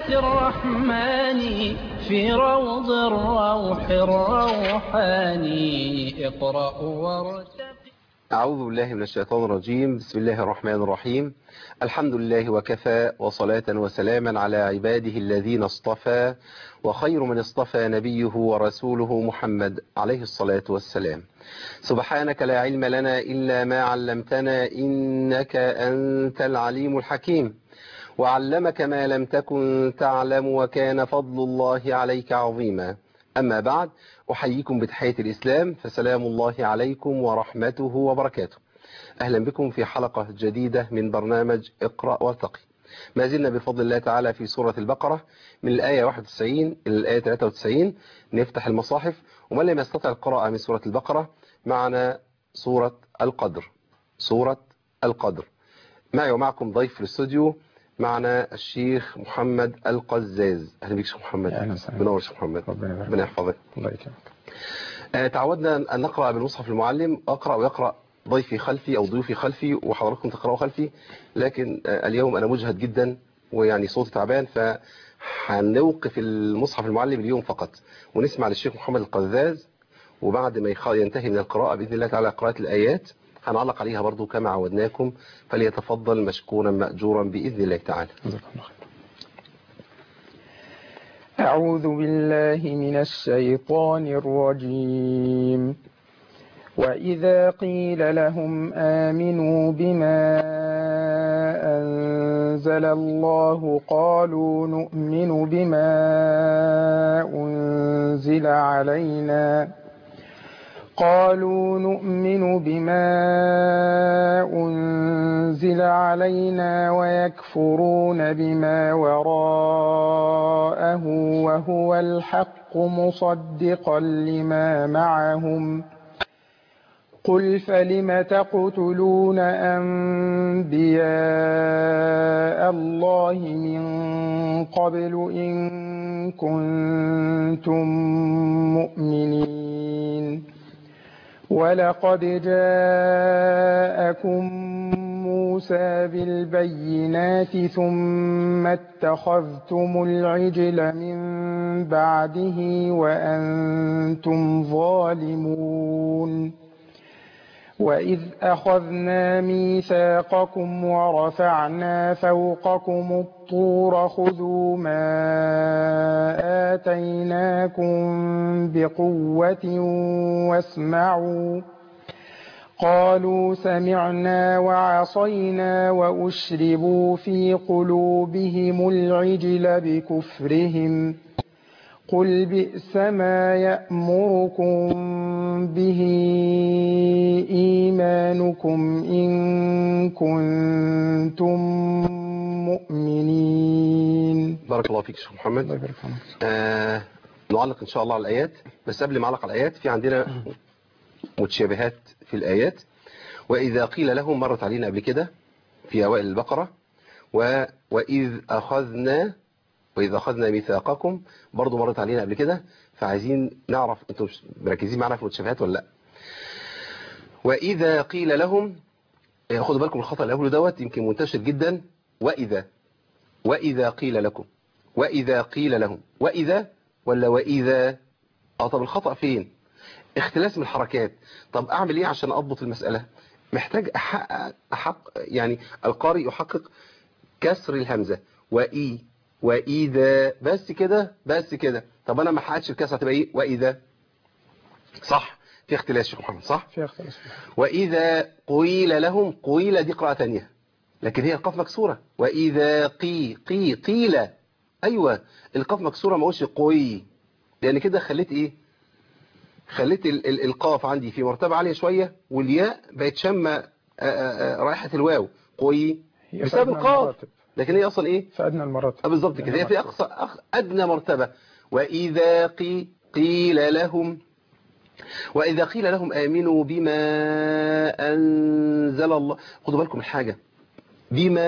آيات الرحمن في روض الروح الروحاني اقرأ وارتقي أعوذ بالله من الشيطان الرجيم بسم الله الرحمن الرحيم الحمد لله وكفى وصلاة وسلاما على عباده الذين اصطفى وخير من اصطفى نبيه ورسوله محمد عليه الصلاة والسلام سبحانك لا علم لنا إلا ما علمتنا إنك أنت العليم الحكيم وعلمك ما لم تكن تعلم وكان فضل الله عليك عظيما أما بعد أحييكم بتحية الإسلام فسلام الله عليكم ورحمته وبركاته أهلا بكم في حلقة جديدة من برنامج اقرأ وارتقي ما زلنا بفضل الله تعالى في سورة البقرة من الآية 91 إلى الآية 93 نفتح المصاحف ومن لم يستطع القراءة من سورة البقرة معنا سورة القدر سورة القدر معي ومعكم ضيف في الاستوديو معنا الشيخ محمد القزاز اهلا بك شيخ محمد اهلا وسهلا منور شيخ محمد ربنا يبارك ربنا يحفظك الله يكرمك آه، تعودنا أن نقرأ بالمصحف المعلم أقرأ ويقرأ ضيفي خلفي أو ضيوفي خلفي وحضراتكم تقرأوا خلفي لكن آه، اليوم أنا مجهد جدا ويعني صوتي تعبان فهنوقف المصحف المعلم اليوم فقط ونسمع للشيخ محمد القذاز وبعد ما يخ- ينتهي من القراءة بإذن الله تعالى قراءة الآيات هنعلق عليها برضو كما عودناكم فليتفضل مشكورا مأجورا بإذن الله تعالى جزاكم الله خير أعوذ بالله من الشيطان الرجيم وإذا قيل لهم آمنوا بما أنزل الله قالوا نؤمن بما أنزل علينا قالوا نؤمن بما أنزل علينا ويكفرون بما وراءه وهو الحق مصدقا لما معهم قل فلم تقتلون أنبياء الله من قبل إن كنتم مؤمنين ولقد جاءكم موسى بالبينات ثم اتخذتم العجل من بعده وأنتم ظالمون وإذ أخذنا ميثاقكم ورفعنا فوقكم الطور خذوا ما آتيناكم بقوة واسمعوا قالوا سمعنا وعصينا وأشربوا في قلوبهم العجل بكفرهم قل بئس ما يأمركم به إيمانكم إن كنتم مؤمنين بارك الله فيك شيخ محمد الله يبارك فيك آه نعلق إن شاء الله على الآيات بس قبل ما أعلق على الآيات في عندنا متشابهات في الآيات وإذا قيل لهم مرت علينا قبل كده في أوائل البقرة و... وإذ أخذنا وإذا أخذنا ميثاقكم برضو مرت علينا قبل كده فعايزين نعرف أنتم مش مركزين معنا في المتشابهات ولا لا وإذا قيل لهم آه، خدوا بالكم الخطأ الأول دوت يمكن منتشر جدا وإذا وإذا قيل لكم وإذا قيل لهم وإذا ولا وإذا اه طب الخطأ فين اختلاس من الحركات طب أعمل إيه عشان أضبط المسألة محتاج أحقق, أحق يعني القارئ يحقق كسر الهمزة وإي وإذا بس كده بس كده طب أنا ما حققتش الكسر هتبقى إيه وإذا صح في اختلاس شيخ محمد صح في اختلاف وإذا قيل لهم قيل دي قراءة تانية لكن هي القاف مكسورة وإذا قي قي قيل أيوة القاف مكسورة ما قولش قوي لأن كده خليت إيه خليت ال ال القاف عندي في مرتبة عالية شوية والياء بقت شامة رائحة الواو قوي هي بسبب في أدنى القاف المراتب. لكن هي أصلا إيه في أدنى آه المراتب بالظبط كده هي في أقصى أخ أدنى مرتبة وإذا قي قيل لهم وإذا قيل لهم آمنوا بما أنزل الله خدوا بالكم من حاجة بما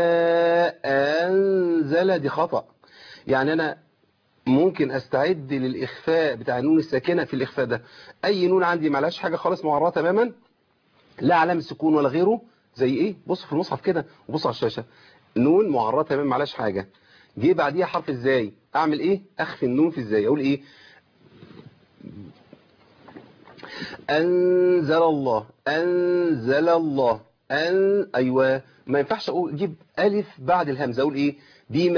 أنزل دي خطأ يعني أنا ممكن أستعد للإخفاء بتاع النون الساكنة في الإخفاء ده أي نون عندي معلهاش حاجة خالص معرضة تماما لا علامة سكون ولا غيره زي إيه بص في المصحف كده وبص على الشاشة نون معرضة تماما معلهاش حاجة جه بعديها حرف ازاي اعمل ايه اخفي النون في ازاي اقول ايه انزل الله انزل الله ان ايوه ما ينفعش اقول اجيب الف بعد الهمزه اقول ايه بما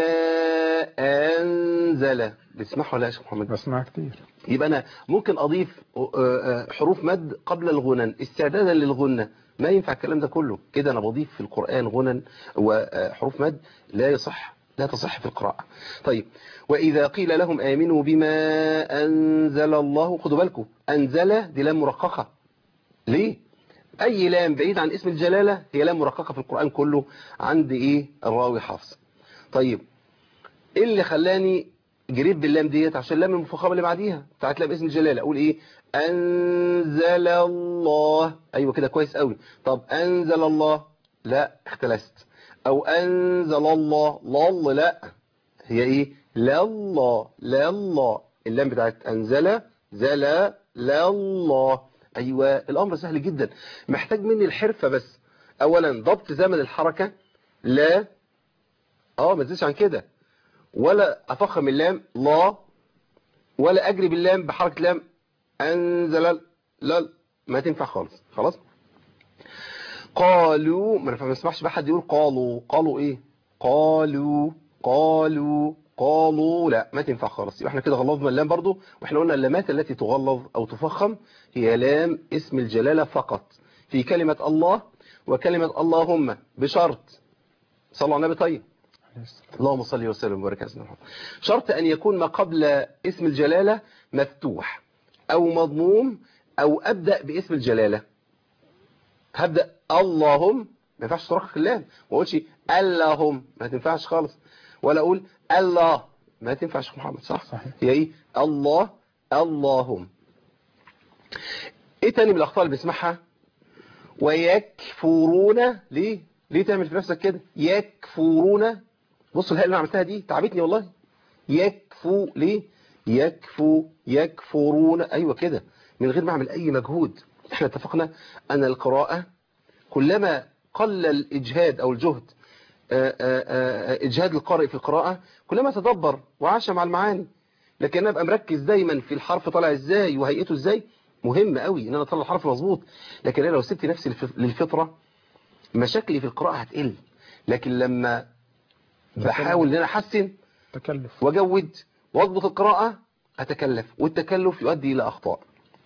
انزل بتسمعوا ولا يا شيخ محمد بسمع كتير يبقى انا ممكن اضيف آه، آه، حروف مد قبل الغنن استعدادا للغنة ما ينفع الكلام ده كله كده انا بضيف في القرآن غنن وحروف مد لا يصح لا تصح في القراءة طيب وإذا قيل لهم آمنوا بما أنزل الله خدوا بالكم أنزل دي لام مرققة ليه أي لام بعيد عن اسم الجلالة هي لام مرققة في القرآن كله عند إيه الراوي حافظ طيب ايه اللي خلاني جريت باللام ديت عشان اللام المفخمه اللي بعديها بتاعت لام اسم الجلاله اقول ايه انزل الله ايوه كده كويس قوي طب انزل الله لا اختلست او انزل الله لل لا هي ايه لا الله لا الله اللام بتاعت انزل زل لا الله ايوه الامر سهل جدا محتاج مني الحرفه بس اولا ضبط زمن الحركه لا اه ما تزيدش عن كده ولا افخم اللام لا ولا اجري باللام بحركه لام انزل لا ما تنفع خالص خلاص قالوا ما ما نسمعش بقى حد يقول قالوا قالوا ايه قالوا قالوا قالوا لا ما تنفع خالص يبقى احنا كده غلظنا اللام برضو واحنا قلنا اللامات التي تغلظ او تفخم هي لام اسم الجلاله فقط في كلمه الله وكلمه اللهم بشرط صلوا على النبي طيب اللهم صل وسلم وبارك على سيدنا محمد شرط أن يكون ما قبل اسم الجلالة مفتوح أو مضموم أو أبدأ باسم الجلالة هبدأ اللهم ما ينفعش ترقق اللام ما اقولش اللهم ما تنفعش خالص ولا أقول الله ما تنفعش يا محمد صح صحيح. هي ايه الله اللهم ايه تاني من الاخطاء اللي بنسمعها ويكفرون ليه ليه تعمل في نفسك كده يكفرون بصوا الهاء اللي انا عملتها دي تعبتني والله يكفو ليه يكفو يكفرون ايوه كده من غير ما اعمل اي مجهود احنا اتفقنا ان القراءة كلما قل الاجهاد او الجهد آه، آه، آه، اجهاد القارئ في القراءة كلما تدبر وعاش مع المعاني لكن انا ابقى مركز دايما في الحرف طالع ازاي وهيئته ازاي مهم قوي ان انا اطلع الحرف مظبوط لكن انا لو سبت نفسي للف- للفطرة مشاكلي في القراءة هتقل لكن لما بحاول ان انا احسن تكلف واجود واضبط القراءة اتكلف والتكلف يؤدي الى اخطاء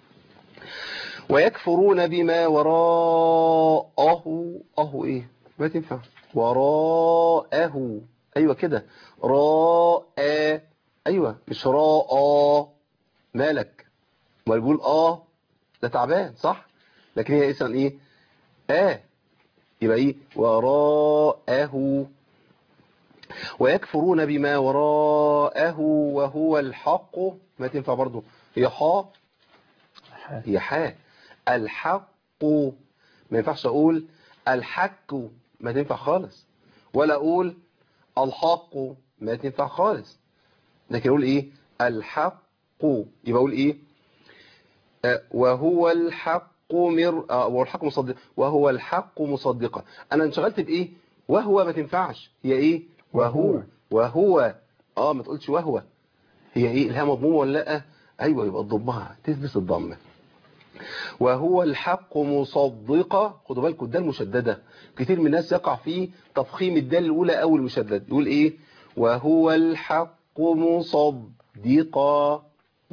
ويكفرون بما وراءه اهو ايه ما تنفع وراءه ايوه كده راء ايوه مش راء مالك ما بيقول اه ده تعبان صح لكن هي اسمها ايه اه يبقى ايه وراءه ويكفرون بما وراءه وهو الحق ما تنفع برضو هي حاء هي حاء الحق ما ينفعش اقول الحق ما تنفع خالص ولا اقول الحق ما تنفع خالص لكن اقول ايه الحق يبقى اقول ايه آه، وهو الحق مر آه، وهو الحق مصدق وهو الحق مصدقا انا انشغلت بايه وهو ما تنفعش هي ايه وهو وهو. وهو اه ما تقولش وهو هي ايه الها مضمومه ولا لا ايوه يبقى تضمها تثبت الضمه وهو الحق مصدقة خدوا بالكم الدال مشددة كتير من الناس يقع في تفخيم الدال الأولى أو المشدد يقول إيه وهو الحق مصدقا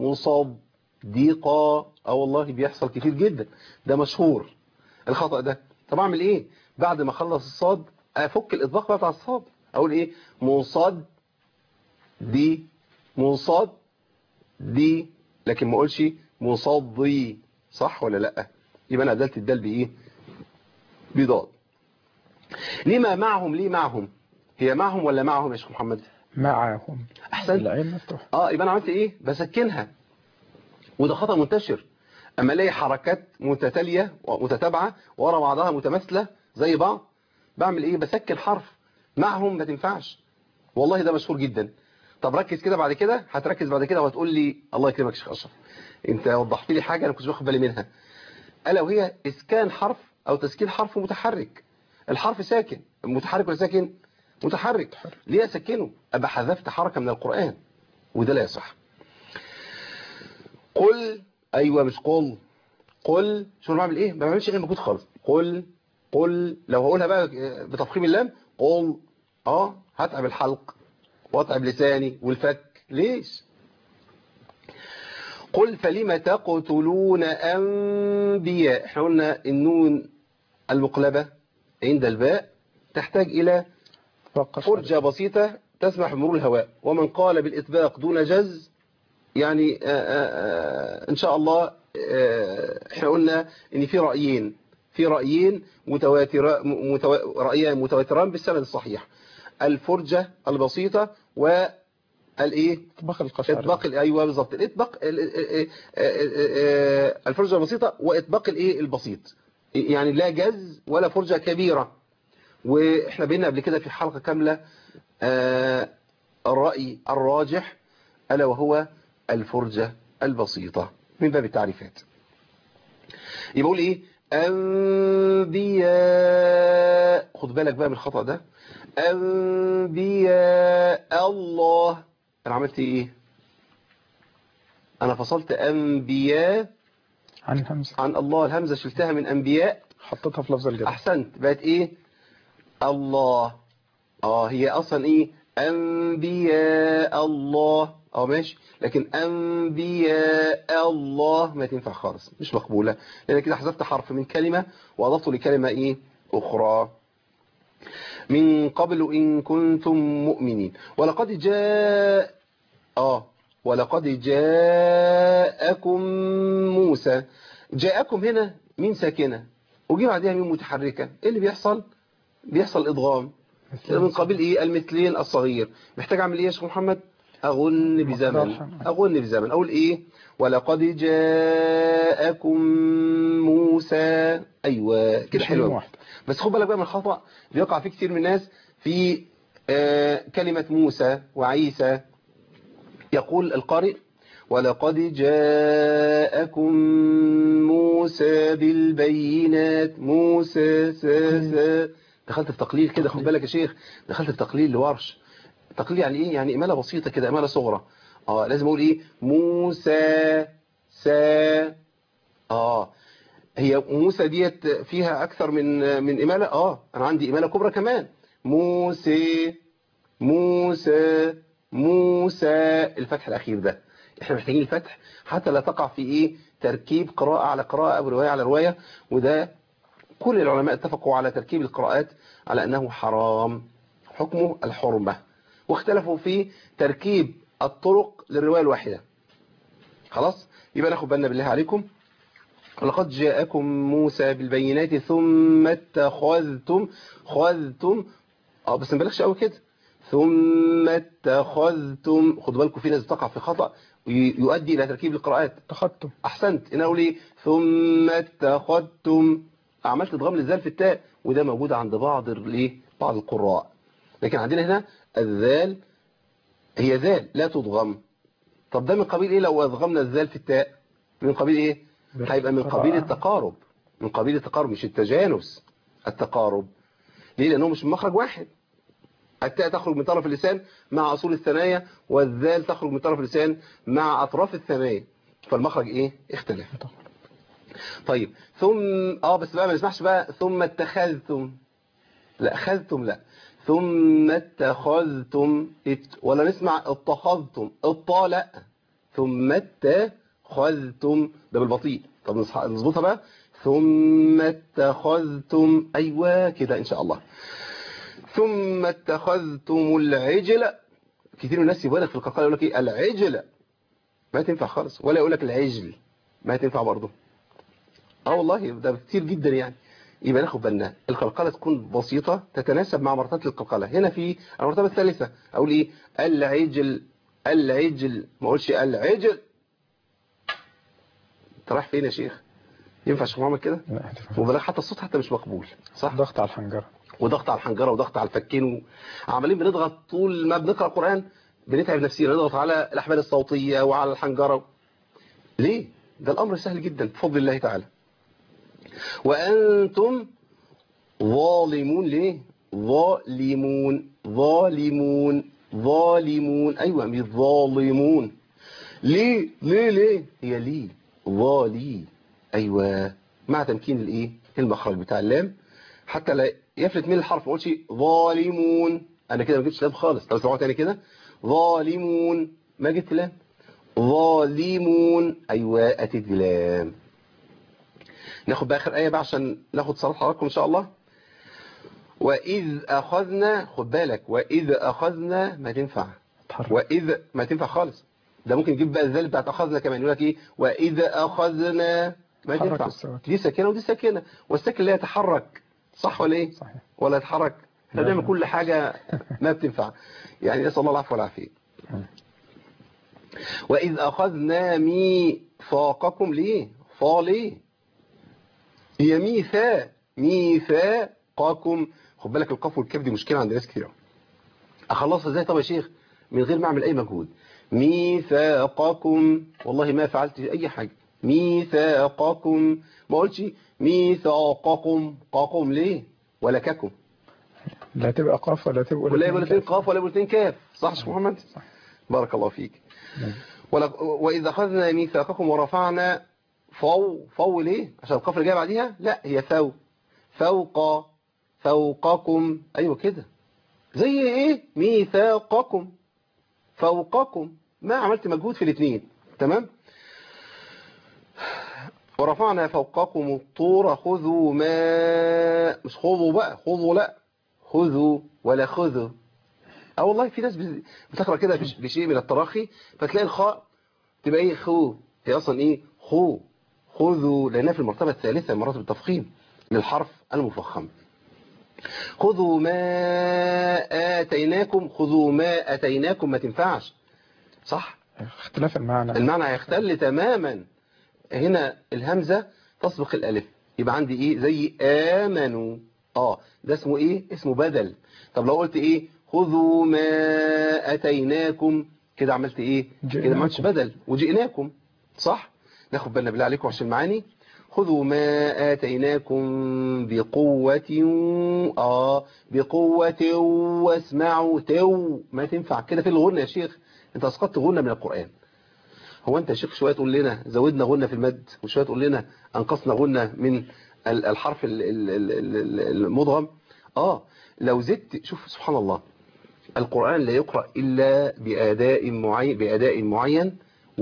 مصدقا اه والله بيحصل كتير جدا ده مشهور الخطأ ده طب أعمل إيه بعد ما أخلص الصاد أفك الإطباق بقى بتاع الصاد أقول إيه مصد دي مصد دي لكن ما اقولش مصدي صح ولا لا يبقى انا عدلت الدال بايه بضاد لما معهم ليه معهم هي معهم ولا معهم يا شيخ محمد معهم احسن العين مفتوح اه يبقى انا عملت ايه بسكنها وده خطأ منتشر اما الاقي حركات متتالية ومتتابعة ورا بعضها متماثلة زي بعض بعمل ايه بسكن حرف معهم ما تنفعش والله ده مشهور جدا طب ركز كده بعد كده هتركز بعد كده وهتقول لي الله يكرمك يا شيخ اشرف انت وضحت لي حاجة انا كنتش واخد بالي منها الا وهي اسكان حرف او تسكين حرف متحرك الحرف ساكن متحرك ولا ساكن متحرك ليه اسكنه ابقى حذفت حركة من القرآن وده لا يصح قل ايوه مش قل قل شو انا بعمل ايه ما بعملش اي مجهود خالص قل قل لو هقولها بقى بتفخيم اللام قل اه هتعب الحلق واتعب لساني والفك ليش قل فلم تقتلون انبياء احنا قلنا النون المقلبة عند الباء تحتاج الى فقط فرجة بسيطة تسمح بمرور الهواء ومن قال بالإطباق دون جز يعني آآ آآ إن شاء الله آه، احنا قلنا إن في رأيين في رأيين متواتر متو... رأيان متواتران بالسند الصحيح الفرجة البسيطة والإيه اطباق القشعر اطباق ال- ايوه بالظبط الاطباق ال- ال- ال- ال- الفرجه البسيطه واطباق الايه البسيط يعني لا جز ولا فرجه كبيره واحنا بينا قبل كده في حلقه كامله آه، الراي الراجح الا وهو الفرجه البسيطه من باب التعريفات يبقى اقول ايه انبياء خد بالك بقى من الخطا ده انبياء الله انا عملت ايه انا فصلت انبياء عن همزة عن الله الهمزه شلتها من انبياء حطيتها في لفظ الجر احسنت بقت ايه الله اه هي اصلا ايه انبياء الله اه ماشي لكن انبياء الله ما تنفع خالص مش مقبوله لان كده حذفت حرف من كلمه واضفته لكلمه ايه اخرى من قبل ان كنتم مؤمنين ولقد جاء اه ولقد جاءكم موسى جاءكم هنا مين ساكنه وجي بعدها مين متحركه ايه اللي بيحصل بيحصل ادغام من قبيل ايه المثلين الصغير محتاج اعمل ايه يا شيخ محمد اغن بزمن مقدار. اغن بزمن اقول ايه ولقد جاءكم موسى ايوه كده مش حلو ميم أوي. واحدة بس خد بالك بقى من الخطأ بيقع فيه كتير من الناس في آه، كلمة موسى وعيسى يقول القارئ ولقد جاءكم موسى بالبينات موسى سا سا دخلت في تقليل كده خد بالك يا شيخ دخلت في تقليل لورش تقليل يعني ايه يعني اماله بسيطه كده اماله صغرى اه لازم اقول ايه موسى سا اه هي موسى ديت فيها اكثر من من اماله اه انا عندي اماله كبرى كمان موسى موسى موسى الفتح الاخير ده احنا محتاجين الفتح حتى لا تقع في ايه تركيب قراءه على قراءه او روايه على روايه وده كل العلماء اتفقوا على تركيب القراءات على انه حرام حكمه الحرمه واختلفوا في تركيب الطرق للروايه الواحده خلاص يبقى ناخد بالنا بالله عليكم ولقد جاءكم موسى بالبينات ثم اتخذتم خذتم اه بس ما بالكش قوي كده ثم اتخذتم خدوا بالكم في ناس بتقع في خطأ وي- يؤدي الى تركيب القراءات تخطم احسنت انا اقول ايه ثم اتخذتم عملت ادغام للزال في التاء وده موجود عند بعض الايه بعض القراء لكن عندنا هنا الذال هي ذال لا تضغم طب ده من قبيل ايه لو ادغمنا الذال في التاء من قبيل ايه هيبقى من قبيل التقارب من قبيل التقارب مش التجانس التقارب ليه لانه مش من مخرج واحد التاء تخرج من طرف اللسان مع اصول الثنايا والذال تخرج من طرف اللسان مع اطراف الثنايا فالمخرج ايه اختلف طيب ثم اه بس بقى ما نسمعش بقى ثم اتخذتم لا اخذتم لا ثم اتخذتم ات... ولا نسمع اتخذتم الطا لا ثم اتخذتم ده بالبطيء طب نصح- نظبطها بقى ثم اتخذتم ايوه كده ان شاء الله ثم اتخذتم العجل كتير من الناس يبالغ في القرقره يقول لك ايه العجل ما تنفع خالص ولا يقول لك العجل ما تنفع برضه اه والله ده كتير جدا يعني يبقى ناخد بالنا القلقله تكون بسيطه تتناسب مع مرتبه القلقله هنا في المرتبه الثالثه اقول ايه العجل العجل ما اقولش العجل انت رايح فين يا شيخ ينفع شيخ محمد كده لا، وبلاك حتى الصوت حتى مش مقبول صح ضغط على الحنجرة وضغط على الحنجره وضغط على الفكين عمالين بنضغط طول ما بنقرا قران بنتعب نفسينا نضغط على الاحبال الصوتيه وعلى الحنجره ليه ده الامر سهل جدا بفضل الله تعالى وانتم ظالمون ليه ظالمون ظالمون ظالمون ايوه مش ظالمون ليه ليه ليه هي ليه ظالي ايوه مع تمكين الايه المخرج بتاع اللام حتى لا يفلت من الحرف ما اقولش ظالمون انا كده ما جبتش لام خالص لو سمعوا تاني كده ظالمون ما جبت لام ظالمون ايوه اتيت لام ناخد بقى اخر ايه بقى عشان ناخد صلاه حضراتكم ان شاء الله واذ اخذنا خد بالك واذ اخذنا ما تنفع اتحرك واذ ما تنفع خالص ده ممكن يجيب بقى الذال بتاعت اخذنا كمان يقول لك ايه واذا اخذنا ما حرك تنفع السواكن. دي ساكنه ودي ساكنه والساكن لا يتحرك صح ولا ايه صحيح ولا يتحرك احنا لا. بنعمل كل حاجه ما بتنفع يعني نسال الله العفو والعافيه واذ اخذنا ميثاقكم ليه فا ليه هي ميثاق ميثاقكم خد بالك القاف والكاف دي مشكله عند ناس كتير اخلصها ازاي طب يا شيخ من غير ما اعمل اي مجهود ميثاقكم والله ما فعلت اي حاجه ميثاقكم ما قلتش ميثاقكم قاكم ليه ولا ككم لا تبقى قاف ولا تبقى ولا يبقى الاثنين كاف. قاف ولا يبقى الاثنين كاف صح يا شيخ محمد صح. بارك الله فيك نعم. ولا- وإذا أخذنا ميثاقكم ورفعنا فو فو ليه عشان القاف اللي جايه بعديها لا هي فو فوق فوقكم أيوة كده زي إيه ميثاقكم فوقكم ما عملت مجهود في الاثنين تمام ورفعنا فوقكم الطور خذوا ما مش خذوا بقى خذوا لا خذوا ولا خذوا اه والله في ناس بت- بتقرا كده بش- بشيء من التراخي فتلاقي الخاء تبقى ايه خو هي اصلا ايه خو خذوا لانها في المرتبه الثالثه من مراتب التفخيم للحرف المفخم خذوا ما اتيناكم خذوا ما اتيناكم ما تنفعش صح اختلاف المعنى المعنى هيختل تماما هنا الهمزة تسبق الألف يبقى عندي إيه زي آمنوا آه ده اسمه إيه اسمه بدل طب لو قلت إيه خذوا ما أتيناكم كده عملت إيه كده ما عملتش بدل وجئناكم صح ناخد بالنا بالله عليكم عشان المعاني خذوا ما آتيناكم بقوة آه بقوة واسمعوا تو ما تنفع كده في الغنة يا شيخ انت اسقطت غنة من القرآن هو انت يا شيخ شوية تقول لنا زودنا غنة في المد وشوية تقول لنا انقصنا غنة من ال- الحرف ال- ال- ال- ال- المضغم اه لو زدت شوف سبحان الله القرآن لا يقرأ إلا بأداء معين بأداء معين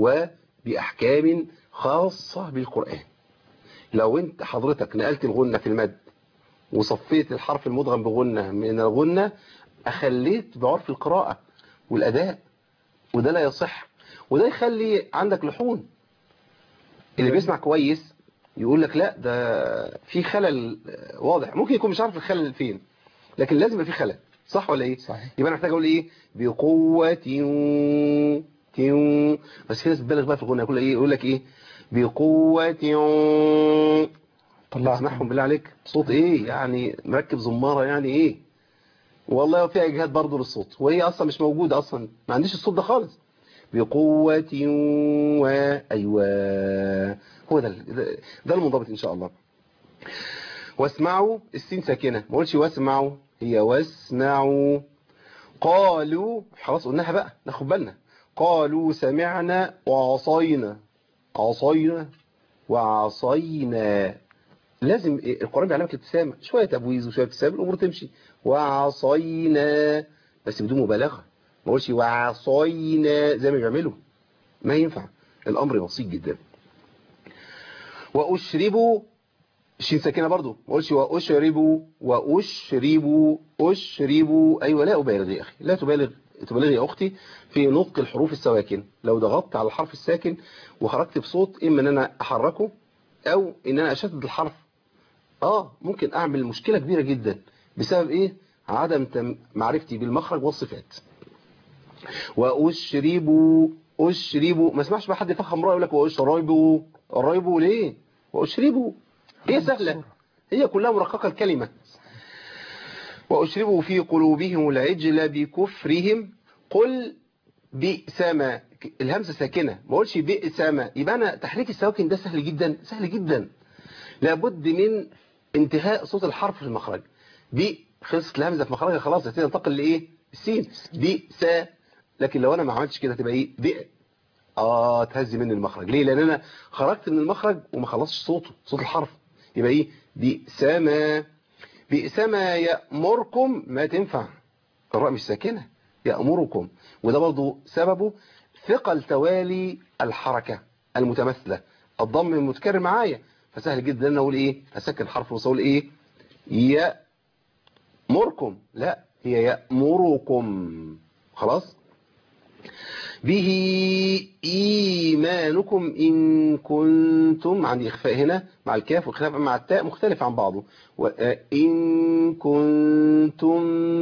وبأحكام خاصة بالقرآن لو انت حضرتك نقلت الغنة في المد وصفيت الحرف المدغم بغنة من الغنة أخليت بعرف القراءة والأداء وده لا يصح وده يخلي عندك لحون اللي بيسمع كويس يقول لك لا ده في خلل واضح ممكن يكون مش عارف الخلل فين لكن لازم يبقى في خلل صح ولا ايه صحيح. يبقى انا محتاج اقول ايه بقوه تيو تيو بس في ناس بتبالغ بقى في الغنى يقول ايه يقول لك ايه بقوه تيو طلع اسمعهم بالله عليك صوت ايه يعني مركب زماره يعني ايه والله فيها اجهاد برضه للصوت وهي اصلا مش موجوده اصلا ما عنديش الصوت ده خالص بقوه و ايوه هو ده ده- ده المنضبط ان شاء الله واسمعوا السين ساكنه ما قولش واسمعوا هي واسمعوا قالوا خلاص قلناها بقى ناخد بالنا قالوا سمعنا وعصينا عصينا وعصينا لازم إيه؟ القرآن بيعلمك الابتسامة شوية تبويز وشوية ابتسامة الأمور تمشي وعصينا بس بدون مبالغة ما اقولش وعصينا زي ما بيعملوا ما ينفع الأمر بسيط جدا وأشربوا الشين ساكنة برضو ما اقولش وأشربوا وأشربوا أشربوا أيوة لا أبالغ يا أخي لا تبالغ تبالغ يا أختي في نطق الحروف السواكن لو ضغطت على الحرف الساكن وخرجت بصوت إما أن أنا أحركه أو إن أنا أشدد الحرف آه ممكن أعمل مشكلة كبيرة جدا بسبب إيه عدم تم- معرفتي بالمخرج والصفات وأشربوا أشربوا ما اسمعش بقى حد يفخم رأي يقول لك وأشربوا قريبوا ليه وأشربوا هي سهلة هي كلها مرققة الكلمة وأشربوا في قلوبهم العجل بكفرهم قل بئس ما الهمزة ساكنة ما اقولش بئس ما يبقى أنا تحريك السواكن ده سهل جدا سهل جدا لابد من انتهاء صوت الحرف في المخرج بي خلصت الهمزة في مخرجها خلاص هتبتدي تنتقل لإيه السين بئس لكن لو أنا ما عملتش كده تبقى إيه بئ آه تهزي مني المخرج ليه لأن أنا خرجت من المخرج وما خلصتش صوته صوت الحرف يبقى إيه بئس ما بئس ما يأمركم ما تنفع الراء مش ساكنة يأمركم وده برضو سببه ثقل توالي الحركة المتمثلة الضم المتكرر معايا فسهل جدا ان اقول ايه اسكن حرف وصول ايه يأمركم لا هي يأمركم خلاص به إيمانكم إن كنتم عندي إخفاء هنا مع الكاف والخلاف مع التاء مختلف عن بعضه وإن كنتم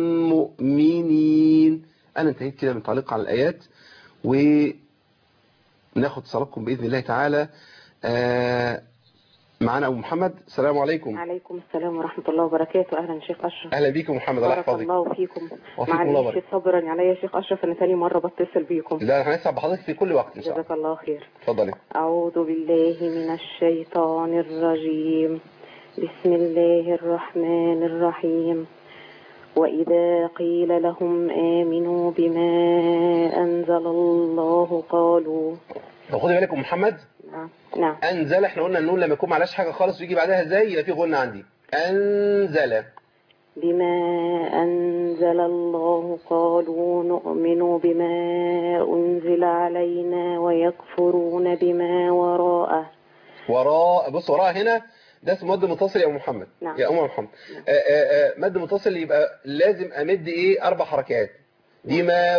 مؤمنين أنا انتهيت كده من تعليق على الآيات وناخد اتصالاتكم بإذن الله تعالى آه معنا أبو محمد السلام عليكم عليكم السلام ورحمة الله وبركاته أهلا شيخ أشرف أهلا بيكم محمد الله بارك يحفظك الله فيكم وفيكم الله معلش بارك. صبرا عليا يا شيخ أشرف أنا تاني مرة بتصل بيكم لا هنسعد بحضرتك في كل وقت إن شاء الله جزاك الله خير اتفضلي أعوذ بالله من الشيطان الرجيم بسم الله الرحمن الرحيم وإذا قيل لهم آمنوا بما أنزل الله قالوا طب خدي بالك يا محمد نعم نعم أنزل احنا قلنا النون لما يكون معلاش حاجة خالص ويجي بعدها ازاي يبقى في غنة عندي أنزل بما أنزل الله قالوا نؤمن بما أنزل علينا ويكفرون بما وراءه وراء بص وراء هنا ده اسمه مد متصل يا أم محمد نعم. يا أم محمد آه، آه، آه، مد متصل يبقى لازم أمد إيه أربع حركات بما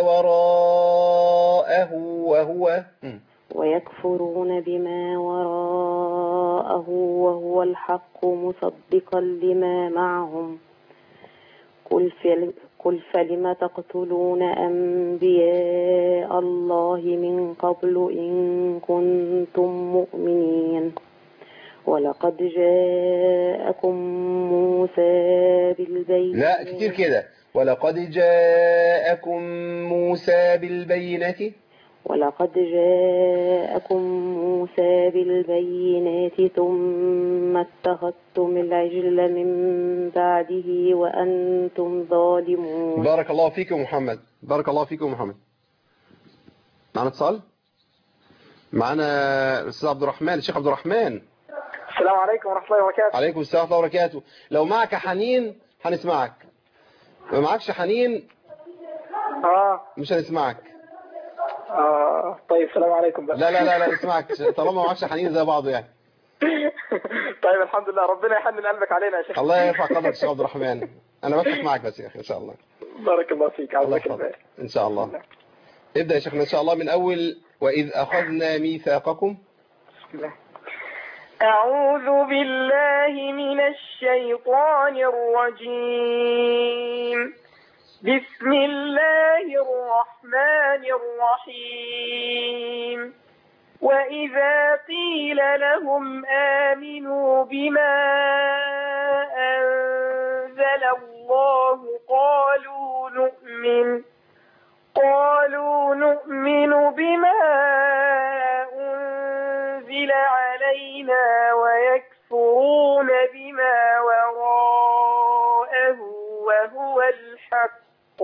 وراءه وهو مم. ويكفرون بما وراءه وهو الحق مصدقا لما معهم قل فل- قل فلم تقتلون أنبياء الله من قبل إن كنتم مؤمنين ولقد جاءكم موسى بالبينات لا كتير كده ولقد جاءكم موسى بالبينة ولقد جاءكم موسى بالبينات ثم اتخذتم العجل من بعده وأنتم ظالمون بارك الله فيك يا محمد بارك الله فيك يا محمد معنا اتصال معنا الاستاذ عبد الرحمن الشيخ عبد الرحمن السلام عليكم ورحمة الله وبركاته عليكم السلام ورحمه الله وبركاته لو معك حنين هنسمعك ما معكش حنين اه مش هنسمعك اه طيب السلام عليكم بقى لا لا لا لا نسمعك طالما ما معكش حنين زي بعضه يعني طيب الحمد لله ربنا يحنن قلبك علينا يا شيخ الله يرفع قدرك يا شيخ عبد الرحمن انا بفتح معك بس يا اخي ان شاء الله بارك الله فيك الله عزك الله يحفظك ان شاء الله ابدا يا شيخنا ان شاء الله من اول واذ اخذنا ميثاقكم بسم الله أعوذ بالله من الشيطان الرجيم بسم الله الرحمن الرحيم وإذا قيل لهم آمنوا بما أنزل الله قالوا نؤمن قالوا نؤمن بما أنزل علينا ويكفرون بما وراءه وهو الحق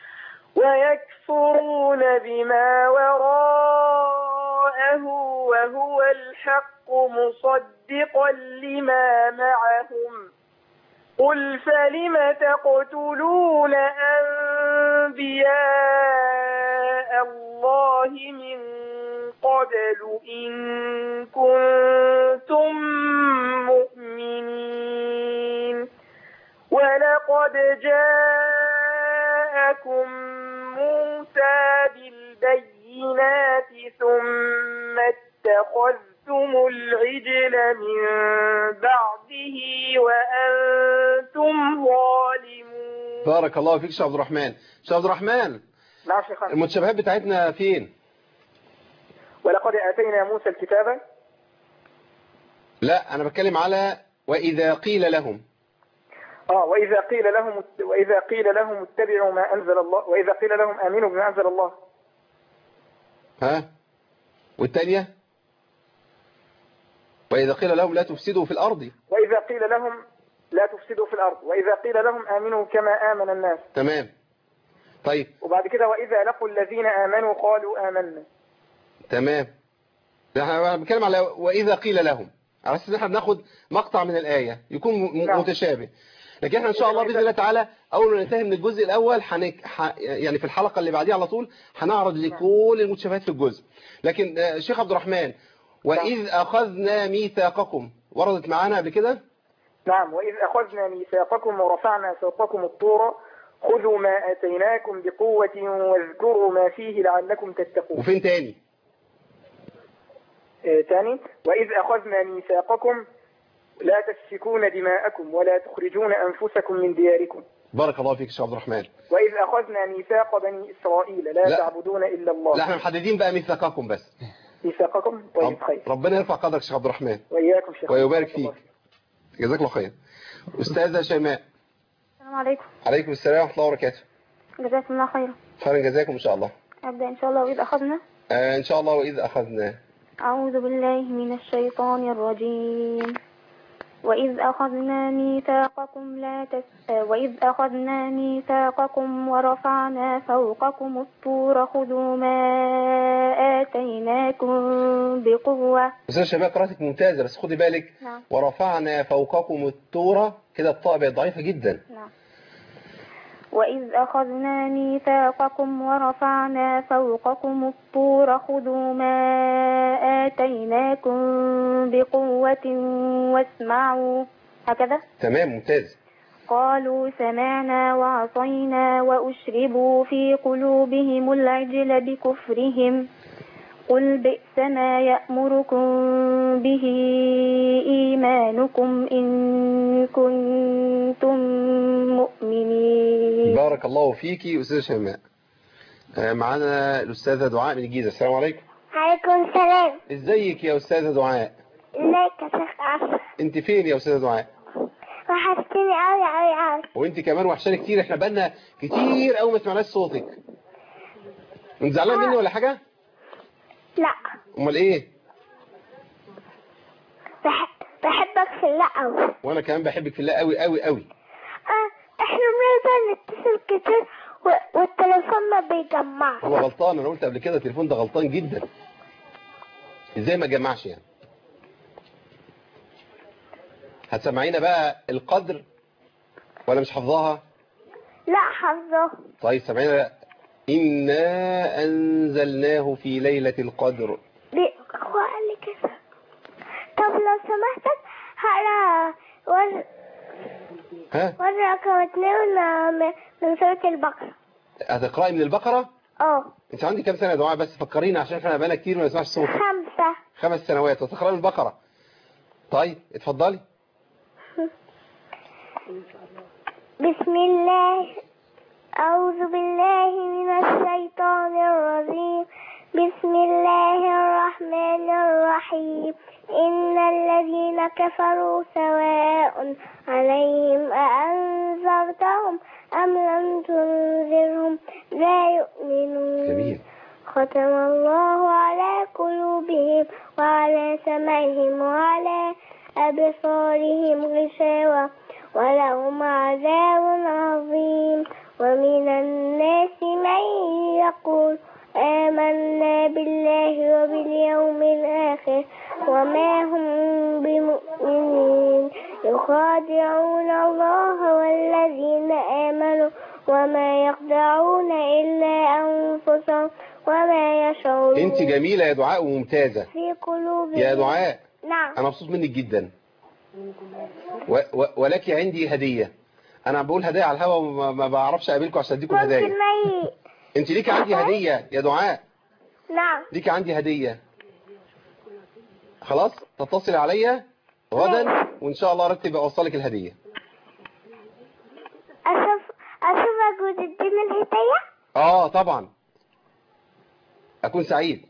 ويكفرون بما وراءه وهو الحق مصدقا لما معهم قل فلم تقتلون أنبياء الله من قبل إن كنتم مؤمنين ولقد جاءكم موسى بالبينات ثم اتخذتم العجل من بعده وأنتم ظالمون بارك الله فيك شيخ عبد الرحمن شيخ عبد الرحمن نعم شيخنا المتشابهات بتاعتنا فين ولقد آتينا موسى الكتاب لا انا بتكلم على واذا قيل لهم اه واذا قيل لهم واذا قيل لهم اتبعوا ما انزل الله واذا قيل لهم امنوا بما انزل الله ها والثانيه واذا قيل لهم لا تفسدوا في الارض واذا قيل لهم لا تفسدوا في الأرض وإذا قيل لهم آمنوا كما آمن الناس تمام طيب وبعد كده وإذا لقوا الذين آمنوا قالوا آمنا تمام ده احنا بنتكلم على واذا قيل لهم على اساس ان احنا بناخد مقطع من الايه يكون م- نعم. متشابه لكن احنا ان شاء الله باذن الله تعالى اول ما ننتهي من الجزء الاول حنك... ح... يعني في الحلقه اللي بعديها على طول هنعرض لكل المتشابهات في الجزء لكن آه، شيخ عبد الرحمن واذ اخذنا ميثاقكم وردت معانا قبل كده نعم وإذ أخذنا ميثاقكم ورفعنا فوقكم الطور خذوا ما آتيناكم بقوة واذكروا ما فيه لعلكم تتقون وفين تاني آه، ثاني وإذ أخذنا ميثاقكم لا تسفكون دماءكم ولا تخرجون أنفسكم من دياركم بارك الله فيك يا شيخ عبد الرحمن وإذ أخذنا ميثاق بني إسرائيل لا, لا. تعبدون إلا الله لا احنا محددين بقى ميثاقكم بس ميثاقكم طيب خير ربنا يرفع قدرك يا شيخ عبد الرحمن وإياكم شيخ ويبارك فيك جزاك الله خير استاذه شيماء السلام عليكم عليكم السلام ورحمه الله وبركاته جزاكم الله خيرا خيرا جزاكم ان شاء الله أبدأ إن شاء الله وإذ أخذنا آه ان شاء الله واذا اخذنا أعوذ بالله من الشيطان الرجيم وإذ أخذنا ميثاقكم لا تس... آه، وإذ أخذنا ميثاقكم ورفعنا فوقكم الطور خذوا ما آتيناكم بقوة استاذ شباب قراءتك ممتازه بس خدي بالك نعم ورفعنا فوقكم الطور كده الطاء بقت ضعيفه جدا نعم وإذ أخذنا ميثاقكم ورفعنا فوقكم الطور خذوا ما آتيناكم بقوة واسمعوا هكذا تمام ممتاز قالوا سمعنا وعصينا وأشربوا في قلوبهم العجل بكفرهم قل بئس ما يأمركم به إيمانكم إن كنتم مؤمنين بارك الله فيكي استاذه شيماء آه معانا الاستاذه دعاء من الجيزه السلام عليكم عليكم السلام ازيك يا استاذه دعاء ازيك يا شيخ عصر انت فين يا استاذه دعاء وحشتني اوي اوي اوي وانت كمان وحشاني كتير احنا بقالنا كتير قوي ما سمعناش صوتك انت زعلان مني ولا حاجه لا امال ايه بح... بحبك في الله اوي وانا كمان بحبك في الله قوي قوي قوي اه احنا بنقدر نتصل كتير و... والتليفون ما بيجمعش هو غلطان انا قلت قبل كده التليفون ده غلطان جدا ازاي ما جمعش يعني هتسمعينا بقى القدر ولا مش حافظاها لا حظه طيب سمعينا إنا أنزلناه في ليلة القدر بي... هو قال لي كده طب لو سمحتك هقرا ور... ها ورا كوتنين من... من سورة البقرة هتقرأي من البقرة اه انت عندي كام سنة يا دعاء بس فكرينا عشان احنا بقالنا كتير ما نسمعش صوتك خمسة خمس سنوات وتقرأي من البقرة طيب اتفضلي بسم الله أعوذ بالله من الشيطان الرجيم بسم الله الرحمن الرحيم إن الذين كفروا سواء عليهم أأنذرتهم أم لم تنذرهم لا يؤمنون جميل ختم الله على قلوبهم وعلى سمعهم وعلى أبصارهم غشاوة ولهم عذاب عظيم ومن الناس من يقول آمنا بالله وباليوم الآخر وما هم بمؤمنين يخادعون الله والذين آمنوا وما يخدعون إلا أنفسهم وما يشعرون انت جميلة يا دعاء وممتازة في قلوبهم يا دعاء نعم انا مبسوط منك جدا و و ولك عندي هدية انا بقول هدايا على الهوا وما ما بعرفش اقابلكم عشان اديكم ممكن هدايا ما ي... انت ليك عندي هدية يا دعاء نعم ليك عندي هدية خلاص تتصل عليا غدا وان شاء الله ارتب اوصلك الهدية أشوف أشوفك وتديني الهدية اه طبعا اكون سعيد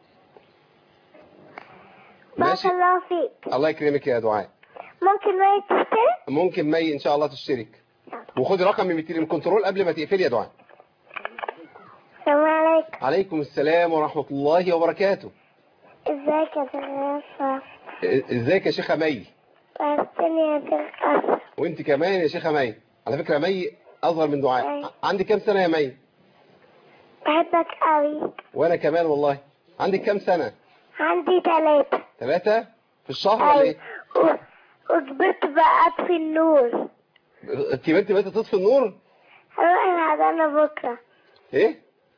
بارك ماشي الله فيك الله يكرمك يا دعاء ممكن ما تشتري ممكن مي ان شاء الله تشترك وخدي رقم من التليفون كنترول قبل ما تقفلي يا دعاء السلام عليكم عليكم السلام ورحمة الله وبركاته ازيك يا شيخ ازيك يا شيخة مي وحشتني يا شيخ أشرف وانت كمان يا شيخة مي على فكرة مي اصغر من دعاء أي. ع- عندك كام سنة يا مي بحبك قوي وانا كمان والله عندك كام سنة عندي ثلاثة ثلاثة في الشهر ولا أي ايه و- وكبرت بقى أطفي النور كبرت بقيت تطفي النور هروح الحضانة بكرة ايه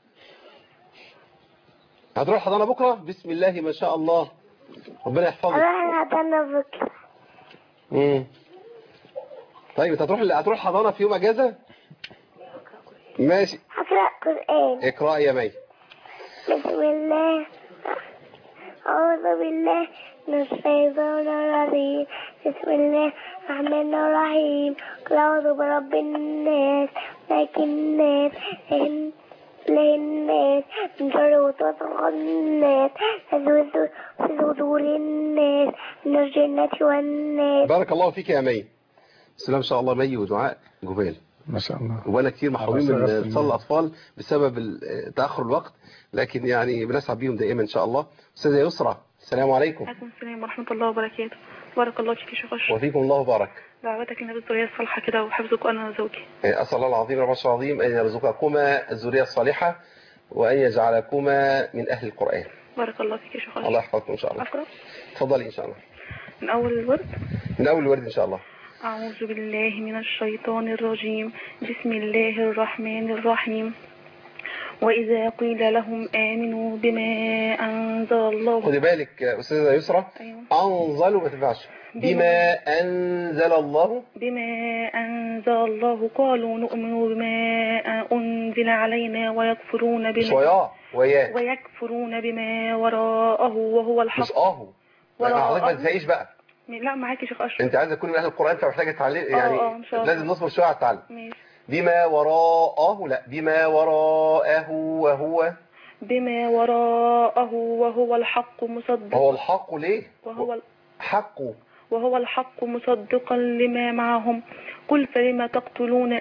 هتروح الحضانة بكرة بسم الله ما شاء الله ربنا يحفظك هروح الحضانة بكرة مم. طيب انت هتروح هتروح الحضانة في يوم اجازة ماشي هقرأ قرآن اقرأي يا مي بسم الله أعوذ بالله من الشيطان الرجيم بسم الله الرحمن الرحيم قل أعوذ برب الناس ملك الناس إله إله الناس من شر وسواس الناس الذي في صدور الناس من الجنة والناس بارك الله فيك يا مي بسم الله ما شاء الله مي ودعاء جبال ما شاء الله وبقالنا كتير محرومين الله من يسلمك. اتصال الاطفال بسبب ال- تاخر الوقت لكن يعني بنسعد بيهم دائما ان شاء الله استاذه يسرى السلام عليكم عليكم السلام ورحمة الله وبركاته بارك الله فيك يا شيخ أشرف وفيكم الله بارك دعوتك لنا بالذرية الصالحة كده وحفظك أنا وزوجي اسال الله العظيم رب العرش العظيم ان يرزقكما الذريه الصالحه وان يجعلكما من اهل القران بارك الله فيك يا شيخ الله أشرف يحفظكم ان شاء الله أقرأ اتفضلي ان شاء الله من أول الورد من اول الورد ان شاء الله أعوذ بالله من الشيطان الرجيم بسم الله الرحمن الرحيم وإذا قيل لهم آمنوا بما أنزل الله خدي بالك يا استاذه يسرى أيوة. انزلوا ما تنفعش بما انزل الله بما أنزل الله قالوا نؤمن بما أنزل علينا ويكفرون مش بما وياه وياه ويكفرون بما وراءه وهو الحق مش اهو ولا لا حضرتك ما آه. تزهقيش بقى لا معاك يا شيخ أشرف انت عايزه تكوني من اهل القران فمحتاجه تتعلمي يعني اه، ان شاء الله. لازم نصبر شويه على التعلم ماشي بما وراءه لا بما وراءه وهو بما وراءه وهو الحق مصدقا هو الحق ليه وهو حقه وهو الحق مصدقا لما معهم قل فلم تقتلون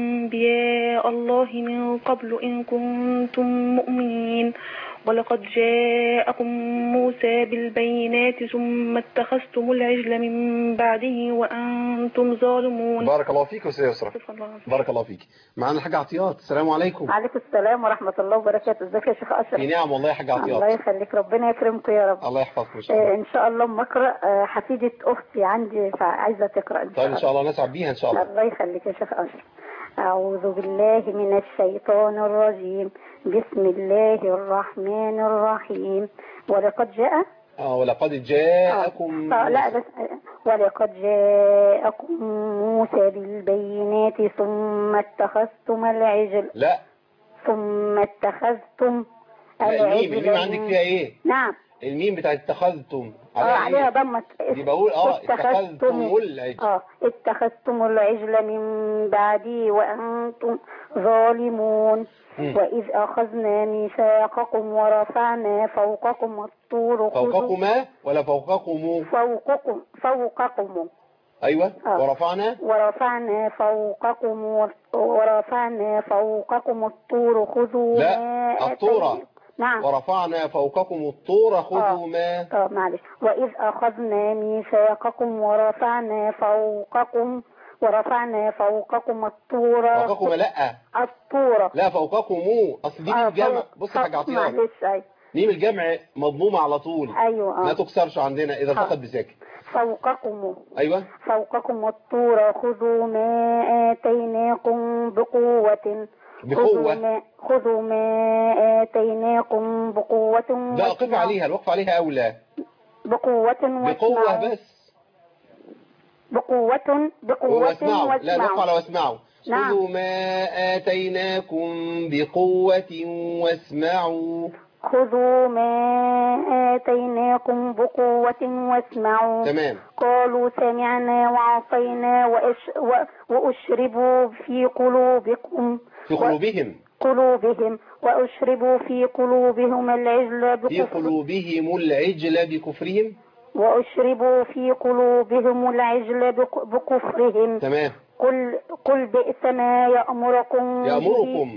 أنبياء الله من قبل إن كنتم مؤمنين ولقد جاءكم موسى بالبينات ثم اتخذتم العجل من بعده وأنتم ظالمون بارك الله فيك يا استاذ يسرى صدق الله العظيم. بارك الله فيك معانا الحاج عطيات السلام عليكم عليكم السلام ورحمة الله وبركاته ازيك يا شيخ أشرف في نعم والله يا حاج الله عطيات يخليك ربنا يكرمكم يا رب الله يحفظكم ان شاء آه، الله ان شاء الله اما اقرا آه، حفيدة اختي عندي فعايزة تقرا ان شاء طيب ان شاء الله نسعد بيها ان شاء الله الله يخليك يا شيخ أشرف أعوذ بالله من الشيطان الرجيم بسم الله الرحمن الرحيم ولقد جاء اه ولقد جاءكم آه لا بس ولقد جاءكم موسى بالبينات ثم اتخذتم العجل لا ثم اتخذتم لا، الميم العجل الميم عندك من- فيها ايه نعم الميم بتاعت اتخذتم اه عليها عليها ضمة ايه دي بقول اه اتخذتم العجل اه اتخذتم العجل من بعدي وأنتم ظالمون مم. وإذ أخذنا ميثاقكم ورفعنا فوقكم الطور خذوا فوقكما ولا فوقكم فوقكم فوقكم ايوه آه. ورفعنا ورفعنا فوقكم ورفعنا فوقكم الطور خذوا لا، ما الطور. آتيناكم- نعم ورفعنا فوقكم الطور خذوا آه. ما اه معلش وإذ أخذنا ميثاقكم ورفعنا فوقكم ورفعنا فوقكم الطور فوقكم لا الطور لا فوقكم اصل دي آه، ميم جمع فوق- بص يا حاج فوق- عطيات معلش أيوة ميم الجمع مضمومه على طول أيوة ما آه. تكسرش عندنا اذا آه. فقط بساكن فوقكم ايوه فوقكم الطور خذوا ما آتيناكم بقوة خذوا بقوه ما, خذوا ما آتيناكم بقوة لا اقف واسمعوا- عليها الوقف عليها اولى بقوة بقوه واسمعوا بس بقوة بقوة واسمعوا لا الوقف على واسمعوا واسمعوا نعم. خذوا ما آتيناكم بقوة واسمعوا خذوا ما آتيناكم بقوة واسمعوا تمام قالوا سمعنا وعصينا وأش و وأشربوا في قلوبكم في قلوبهم قلوبهم وأشربوا في قلوبهم العجل في بكفر قلوبهم العجل بكفرهم وأشربوا في قلوبهم العجل بك- بكفرهم تمام قل قل بئس ما يأمركم به يأمركم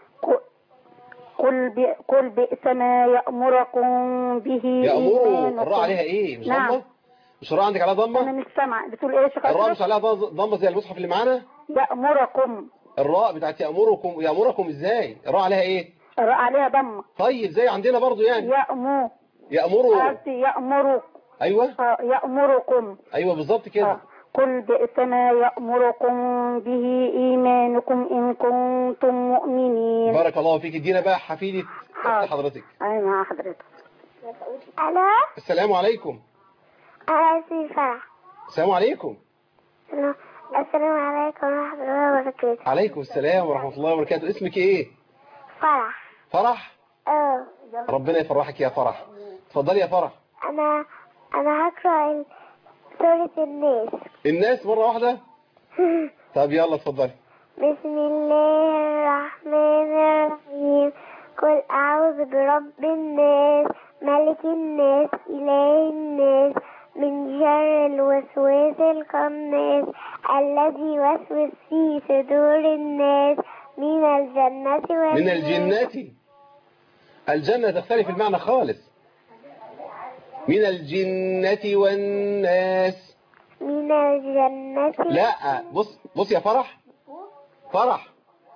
قل ب- قل بئس ما يأمركم به يأمروا إيمانكم. الراء عليها ايه مش نعم. ضمه مش الراء عندك عليها انا ضمة مش سامعه بتقول ايه يا شيخ الراء اشرف مش عليها ض- ضمة زي المصحف اللي معانا يأمركم الراء بتاعت يأمركم يأمركم ازاي الراء عليها ايه الراء عليها ضمه طيب زي عندنا برضو يعني يأمو يأمروا قصدي يأمر ايوه آه، يأمركم ايوه بالظبط كده آه. قل بئس ما يأمركم به إيمانكم إن كنتم مؤمنين بارك الله فيك ادينا بقى حفيدة حاضر. حضرتك أي مع حضرتك ألو السلام عليكم أنا اسمي فرح السلام عليكم السلام عليكم ورحمة الله وبركاته عليكم السلام ورحمة الله وبركاته اسمك ايه فرح فرح اه ربنا يفرحك يا فرح اتفضلي يا فرح أنا أنا هقرأ ال- سورة الناس الناس مرة واحدة طب يلا اتفضلي بسم الله الرحمن الرحيم قل أعوذ برب الناس ملك الناس إله الناس من شر الوسواس الخناس الذي يوسوس في صدور الناس من الجنة والناس من الجنة الجنة تختلف المعنى خالص من الجنة والناس من الجنة لا بص بص يا فرح فرح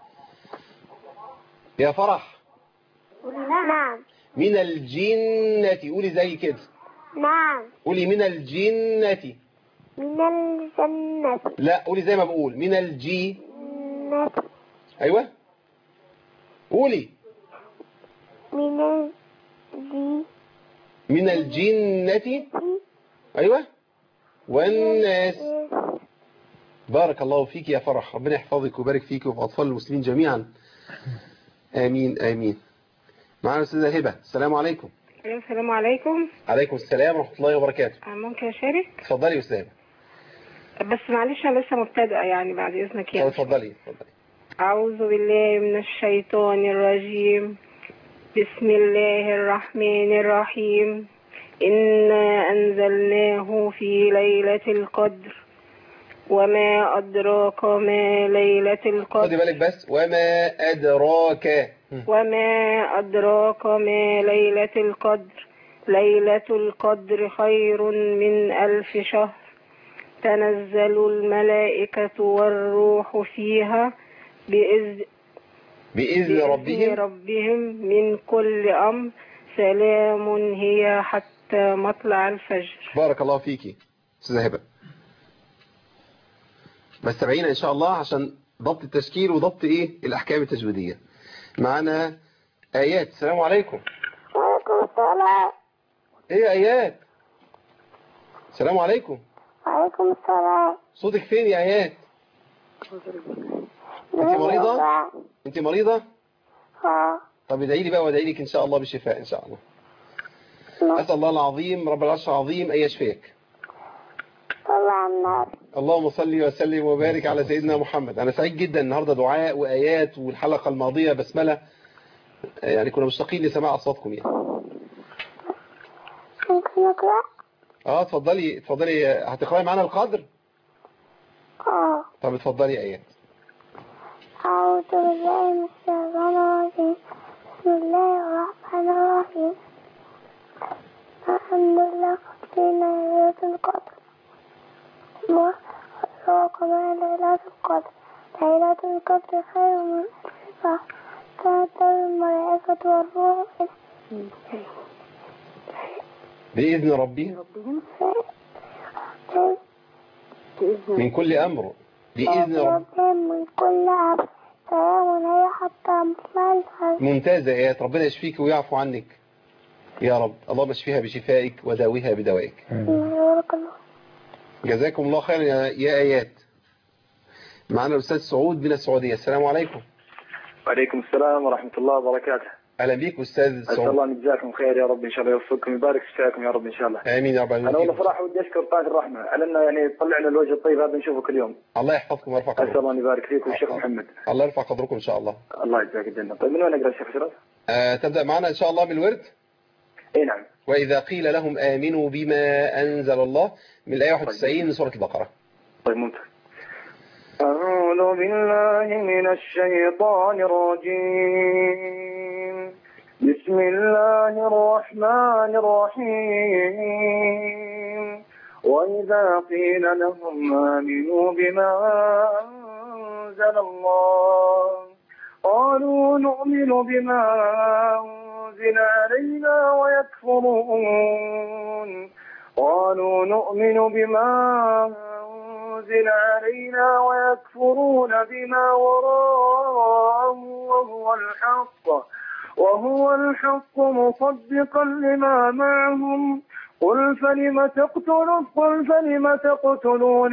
يا فرح نعم من الجنة قولي زي كده نعم قولي من الجنة من الجنة لا قولي زي ما بقول من الجي نة ايوه قولي من الجي من الجنة ايوه والناس بارك الله فيك يا فرح ربنا يحفظك ويبارك فيك وفي اطفال المسلمين جميعا امين امين معنا الاستاذه هبه السلام عليكم السلام عليكم عليكم السلام ورحمه الله وبركاته ممكن أشارك اتفضلي يا استاذه بس معلش أنا لسه مبتدئة يعني بعد إذنك طب يعني اتفضلي اتفضلي أعوذ بالله من الشيطان الرجيم بسم الله الرحمن الرحيم إنا أنزلناه في ليلة القدر وما أدراك ما ليلة خدي القدر بالك بس وما ادراك وما أدراك ما ليلة القدر ليلة القدر خير من ألف شهر تنزل الملائكة والروح فيها بإذن باذن ربهم ربهم من كل أمر سلام هي حتى مطلع الفجر بارك الله فيكي استاذه هبه بس تابعينا ان شاء الله عشان ضبط التشكيل وضبط ايه الاحكام التجويديه معانا ايات السلام عليكم وعليكم السلام ايه ايات السلام عليكم وعليكم السلام صوتك فين يا ايات انت مريضه انت مريضه اه طب ادعي لي بقى وادعي لك ان شاء الله بالشفاء ان شاء الله اسال الله العظيم رب العرش العظيم ان يشفيك صلى على النبي اللهم صل وسلم وبارك على سيدنا محمد انا سعيد جدا النهارده دعاء وايات والحلقه الماضيه بسمله يعني كنا مشتاقين لسماع اصواتكم يعني ممكن أقرأ؟ اه اتفضلي اتفضلي هتقراي معانا القدر اه طب اتفضلي يا ايات أعوذ بالله من الشيطان الرجيم بسم الله الرحمن الرحيم الحمد لله قدرنا ليلة القدر ما أدراك ما ليلة القدر ليلة القدر خير من ألف شهر تنزل الملائكة والروح باذن ربي من كل امر باذن ربي ربهم من كل أمر سلام هي حتى مطلع الفجر ممتازه يا ايات ربنا يشفيك ويعفو عنك يا رب اللهم اشفيها بشفائك وداويها بدوائك بارك الله جزاكم الله خيرا يا يا ايات معنا الاستاذ سعود من السعوديه السلام عليكم وعليكم السلام ورحمة الله وبركاته اهلا بيك استاذ أسأل سعود الله أن يجزاكم خير يا رب إن شاء الله يوفقكم ويبارك في شفاكم يا رب إن شاء الله امين يا رب أنا والله العالمين صراحة ودي أشكر طاقة الرحمة على أنه يعني طلع لنا الوجه الطيب هذا نشوفه كل يوم الله يحفظكم ويرفع أسأل قدركم الله أن يبارك فيك والشيخ محمد الله يرفع قدركم ان شاء الله الله يجزاك الجنة طيب من وين أقرأ الشيخ أشرف؟ آه تبدا معنا ان شاء الله بالورد إي نعم واذا قيل لهم امنوا بما انزل الله من الايه 91 من سوره البقره طيب ممتاز أعوذ بالله من الشيطان الرجيم بسم الله الرحمن الرحيم وإذا قيل لهم آمنوا بما أنزل الله قالوا نؤمن بما أنزل علينا ويكفرون قالوا نؤمن بما أنزل علينا ويكفرون بما وراءه وهو الحق وهو الحق مصدقا لما معهم قل فلم تقتلون قل فلم تقتلون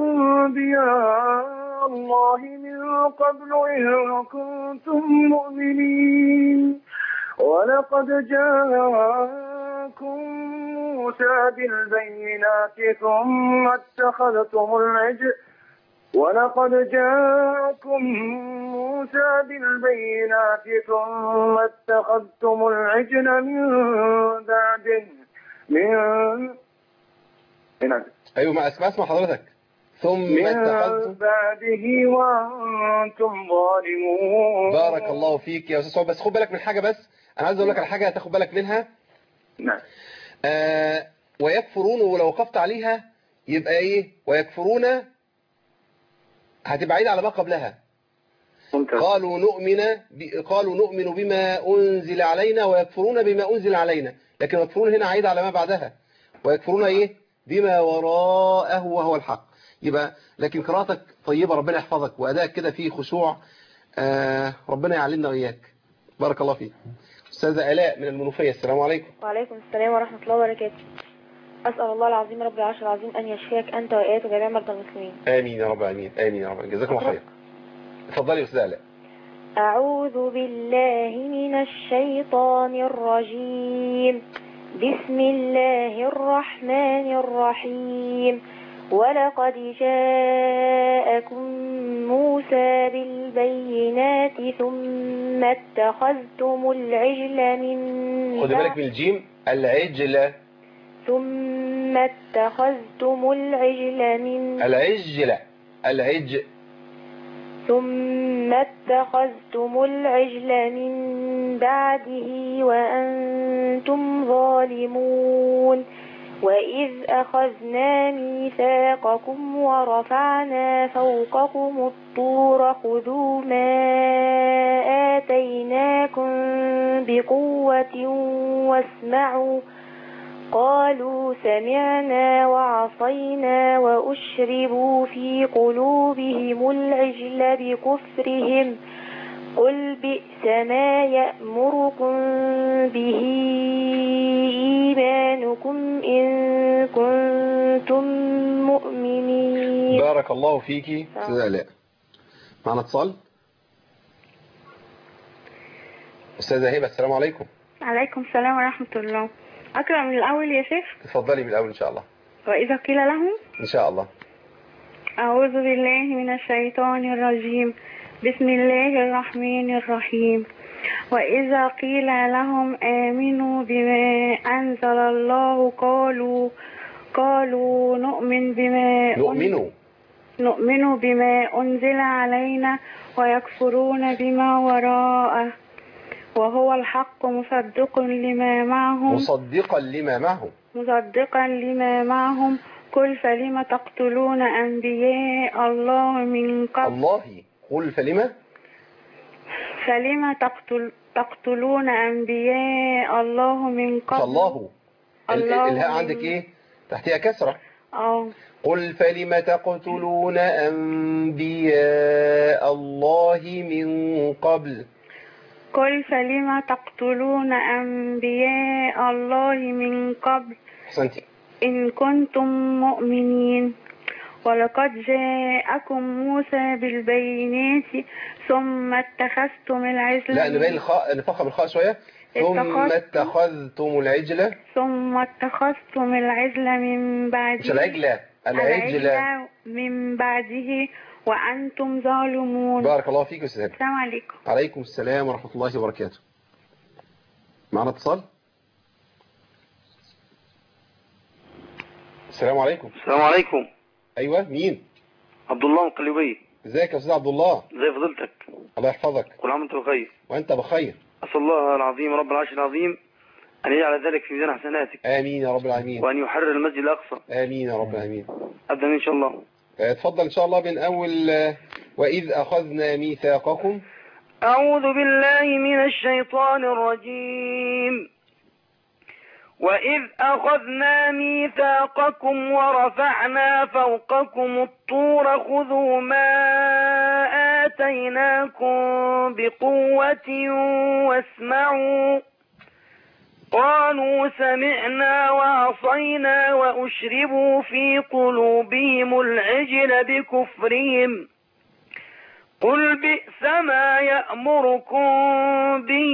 أنبياء الله من قبل إن كنتم مؤمنين ولقد جاءكم موسى بالبينات ثم اتخذتم العجل ولقد جاءكم موسى بالبينات ثم اتخذتم العجل من بعده من من ايوه ما اسمع اسمع حضرتك ثم من اتخذتم بعده وأنتم ظالمون بارك الله فيك يا استاذ صعب بس خد بالك من حاجه بس انا عايز اقول لك على حاجه هتاخد بالك منها نعم آه ويكفرون ولو وقفت عليها يبقى ايه ويكفرون هتبقى عيد على ما قبلها ممتاز قالوا نؤمن ب... قالوا نؤمن بما أنزل علينا ويكفرون بما أنزل علينا لكن يكفرون هنا عيد على ما بعدها ويكفرون إيه بما وراءه وهو الحق يبقى لكن قراءتك طيبة ربنا يحفظك وأدائك كده فيه خشوع آه ربنا يعلمنا وإياك بارك الله فيك أستاذة آلاء من المنوفية السلام عليكم وعليكم السلام ورحمة الله وبركاته أسأل الله العظيم رب العرش العظيم أن يشفيك أنت وإياك وجميع مرضى المسلمين آمين يا رب آمين آمين يا رب جزاكم الله خير اتفضلي يا أستاذة آلاء أعوذ بالله من الشيطان الرجيم بسم الله الرحمن الرحيم ولقد جاءكم موسى بالبينات ثم اتخذتم العجل من خد بالك من الجيم العجلة ثم اتخذتم العجل من العجلة العج ثم اتخذتم العجل من بعده وأنتم ظالمون وإذ أخذنا ميثاقكم ورفعنا فوقكم الطور خذوا ما آتيناكم بقوة واسمعوا قالوا سمعنا وعصينا وأشربوا في قلوبهم العجل بكفرهم قل بئس ما يأمركم به إيمانكم إن كنتم مؤمنين بارك الله فيكي أستاذة آلاء معنا اتصال أستاذة هبة السلام عليكم عليكم السلام ورحمة الله أقرأ من الأول يا شيخ تفضلي من الأول إن شاء الله وإذا قيل لهم إن شاء الله أعوذ بالله من الشيطان الرجيم بسم الله الرحمن الرحيم وإذا قيل لهم آمنوا بما أنزل الله قالوا قالوا نؤمن بما نؤمن نؤمن بما أنزل علينا ويكفرون بما وراءه وهو الحق مصدق لما معهم مصدقا لما معه مصدقا لما معهم قل فلم تقتلون أنبياء الله من قبل الله قل فلما فلم تقتل تقتلون أنبياء الله من قبل فالله ال- الله الهاء من- عندك إيه تحتها كسرة أو قل فلم تقتلون أنبياء الله من قبل قل فلم تقتلون أنبياء الله من قبل أحسنتي إن كنتم مؤمنين ولقد جاءكم موسى بالبينات ثم اتخذتم العجل لا نبين الخاء نفخم الخاء شوية ثم اتخذتم- اتخذتم العجلة ثم اتخذتم العجل من بعده مش العجلة العجلة العجل من بعده وأنتم ظالمون بارك الله فيك يا أستاذ هبة. السلام عليكم عليكم السلام ورحمة الله وبركاته معنا اتصال السلام عليكم السلام عليكم ايوه مين عبد الله القليوبي ازيك يا استاذ عبد الله زي فضيلتك الله يحفظك كل عام وانت بخير وانت بخير اسال الله العظيم رب العرش العظيم أن يجعل ذلك في ميزان حسناتك آمين يا رب العالمين وأن يحرر المسجد الأقصى آمين يا رب العالمين أبدأ إن شاء الله آه، اتفضل إن شاء الله من أول آه، وإذ أخذنا ميثاقكم أعوذ بالله من الشيطان الرجيم وإذ أخذنا ميثاقكم ورفعنا فوقكم الطور خذوا ما آتيناكم بقوة واسمعوا قالوا سمعنا وعصينا وأشربوا في قلوبهم العجل بكفرهم قل بئس ما يأمركم به